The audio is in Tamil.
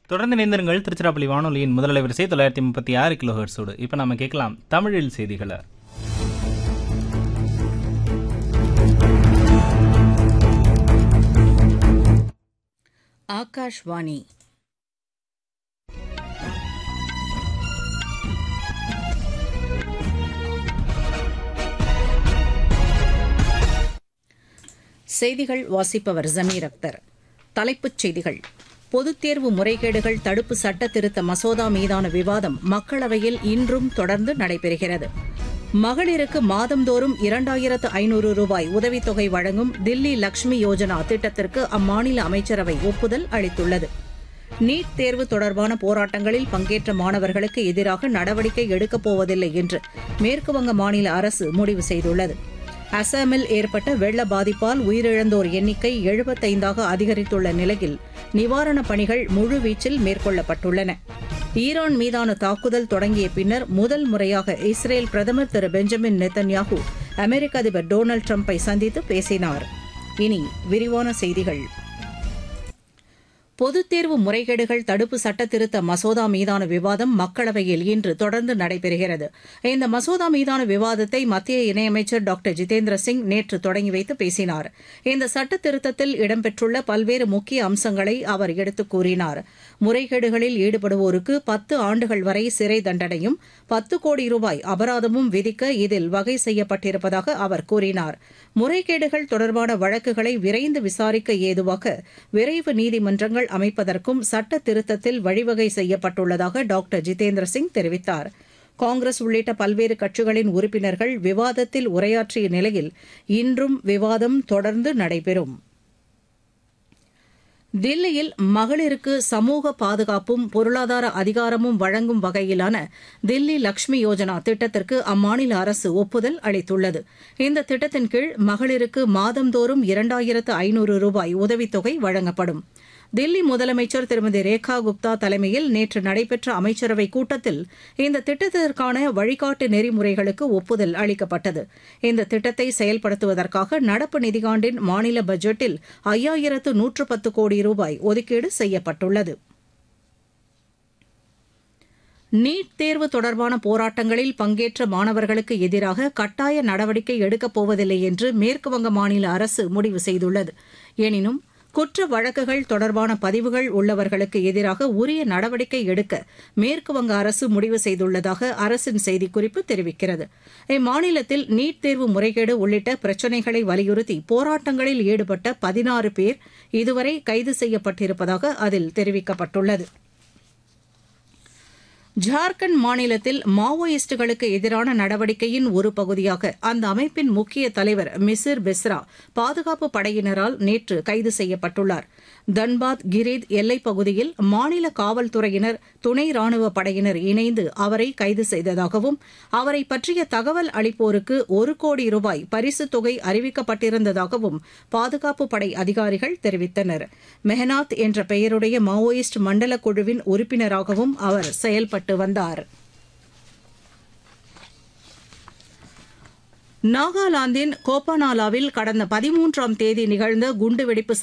தொடர்ந்து இணைந்திருங்கள் திருச்சிராப்பள்ளி வானொலியின் முதல் வரிசை தொள்ளாயிரத்தி முப்பத்தி ஆறு கிலோ ஹெர்ட்ஸோடு இப்போ நம்ம கேட்கலாம் தமிழில் செய்திகளை ஆகாஷ்வாணி செய்திகள் வாசிப்பவர் ஜமீர் அக்தர் தலைப்புச் செய்திகள் பொதுத் தேர்வு முறைகேடுகள் தடுப்பு சட்ட திருத்த மசோதா மீதான விவாதம் மக்களவையில் இன்றும் தொடர்ந்து நடைபெறுகிறது மகளிருக்கு மாதந்தோறும் இரண்டாயிரத்து ஐநூறு ரூபாய் உதவித்தொகை வழங்கும் தில்லி லக்ஷ்மி யோஜனா திட்டத்திற்கு அம்மாநில அமைச்சரவை ஒப்புதல் அளித்துள்ளது நீட் தேர்வு தொடர்பான போராட்டங்களில் பங்கேற்ற மாணவர்களுக்கு எதிராக நடவடிக்கை எடுக்கப் போவதில்லை என்று மேற்குவங்க மாநில அரசு முடிவு செய்துள்ளது அசாமில் ஏற்பட்ட வெள்ள பாதிப்பால் உயிரிழந்தோர் எண்ணிக்கை எழுபத்தைந்தாக அதிகரித்துள்ள நிலையில் நிவாரணப் பணிகள் முழுவீச்சில் மேற்கொள்ளப்பட்டுள்ளன ஈரான் மீதான தாக்குதல் தொடங்கிய பின்னர் முதல் முறையாக இஸ்ரேல் பிரதமர் திரு பெஞ்சமின் நெத்தன்யாகு அமெரிக்க அதிபர் டொனால்டு டிரம்பை சந்தித்து பேசினார் இனி விரிவான செய்திகள் பொதுத் தேர்வு முறைகேடுகள் தடுப்பு சட்ட திருத்த மசோதா மீதான விவாதம் மக்களவையில் இன்று தொடர்ந்து நடைபெறுகிறது இந்த மசோதா மீதான விவாதத்தை மத்திய இணையமைச்சர் டாக்டர் ஜிதேந்திர சிங் நேற்று தொடங்கி வைத்து பேசினார் இந்த சட்ட திருத்தத்தில் இடம்பெற்றுள்ள பல்வேறு முக்கிய அம்சங்களை அவர் எடுத்துக் கூறினார் முறைகேடுகளில் ஈடுபடுவோருக்கு பத்து ஆண்டுகள் வரை சிறை தண்டனையும் பத்து கோடி ரூபாய் அபராதமும் விதிக்க இதில் வகை செய்யப்பட்டிருப்பதாக அவர் கூறினார் முறைகேடுகள் தொடர்பான வழக்குகளை விரைந்து விசாரிக்க ஏதுவாக விரைவு நீதிமன்றங்கள் அமைப்பதற்கும் சட்ட திருத்தத்தில் வழிவகை செய்யப்பட்டுள்ளதாக டாக்டர் ஜிதேந்திர சிங் தெரிவித்தார் காங்கிரஸ் உள்ளிட்ட பல்வேறு கட்சிகளின் உறுப்பினர்கள் விவாதத்தில் உரையாற்றிய நிலையில் இன்றும் விவாதம் தொடர்ந்து நடைபெறும் தில்லியில் மகளிருக்கு சமூக பாதுகாப்பும் பொருளாதார அதிகாரமும் வழங்கும் வகையிலான தில்லி லக்ஷ்மி யோஜனா திட்டத்திற்கு அம்மாநில அரசு ஒப்புதல் அளித்துள்ளது இந்த திட்டத்தின் கீழ் மகளிருக்கு மாதந்தோறும் இரண்டாயிரத்து ஐநூறு ரூபாய் உதவித்தொகை வழங்கப்படும் தில்லி முதலமைச்சர் திருமதி ரேகா குப்தா தலைமையில் நேற்று நடைபெற்ற அமைச்சரவைக் கூட்டத்தில் இந்த திட்டத்திற்கான வழிகாட்டு நெறிமுறைகளுக்கு ஒப்புதல் அளிக்கப்பட்டது இந்த திட்டத்தை செயல்படுத்துவதற்காக நடப்பு நிதியாண்டின் மாநில பட்ஜெட்டில் ஐயாயிரத்து நூற்று பத்து கோடி ரூபாய் ஒதுக்கீடு செய்யப்பட்டுள்ளது நீட் தேர்வு தொடர்பான போராட்டங்களில் பங்கேற்ற மாணவர்களுக்கு எதிராக கட்டாய நடவடிக்கை எடுக்கப் போவதில்லை என்று மேற்குவங்க மாநில அரசு முடிவு செய்துள்ளது எனினும் குற்ற வழக்குகள் தொடர்பான பதிவுகள் உள்ளவர்களுக்கு எதிராக உரிய நடவடிக்கை எடுக்க மேற்குவங்க அரசு முடிவு செய்துள்ளதாக அரசின் செய்திக்குறிப்பு தெரிவிக்கிறது இம்மாநிலத்தில் நீட் தேர்வு முறைகேடு உள்ளிட்ட பிரச்சினைகளை வலியுறுத்தி போராட்டங்களில் ஈடுபட்ட பதினாறு பேர் இதுவரை கைது செய்யப்பட்டிருப்பதாக அதில் தெரிவிக்கப்பட்டுள்ளது ஜார்க்கண்ட் மாநிலத்தில் மாவோயிஸ்டுகளுக்கு எதிரான நடவடிக்கையின் ஒரு பகுதியாக அந்த அமைப்பின் முக்கிய தலைவர் மிசிர் பெஸ்ரா பாதுகாப்பு படையினரால் நேற்று கைது செய்யப்பட்டுள்ளார் தன்பாத் கிரீத் எல்லைப் பகுதியில் மாநில காவல்துறையினர் துணை ராணுவ படையினர் இணைந்து அவரை கைது செய்ததாகவும் அவரை பற்றிய தகவல் அளிப்போருக்கு ஒரு கோடி ரூபாய் பரிசுத் தொகை அறிவிக்கப்பட்டிருந்ததாகவும் பாதுகாப்பு படை அதிகாரிகள் தெரிவித்தனர் மெஹனாத் என்ற பெயருடைய மாவோயிஸ்ட் மண்டல குழுவின் உறுப்பினராகவும் அவர் செயல்பட்டு வந்தார் நாகாலாந்தின் கோப்பானாலாவில் கடந்த பதிமூன்றாம் தேதி நிகழ்ந்த குண்டுவெடிப்பு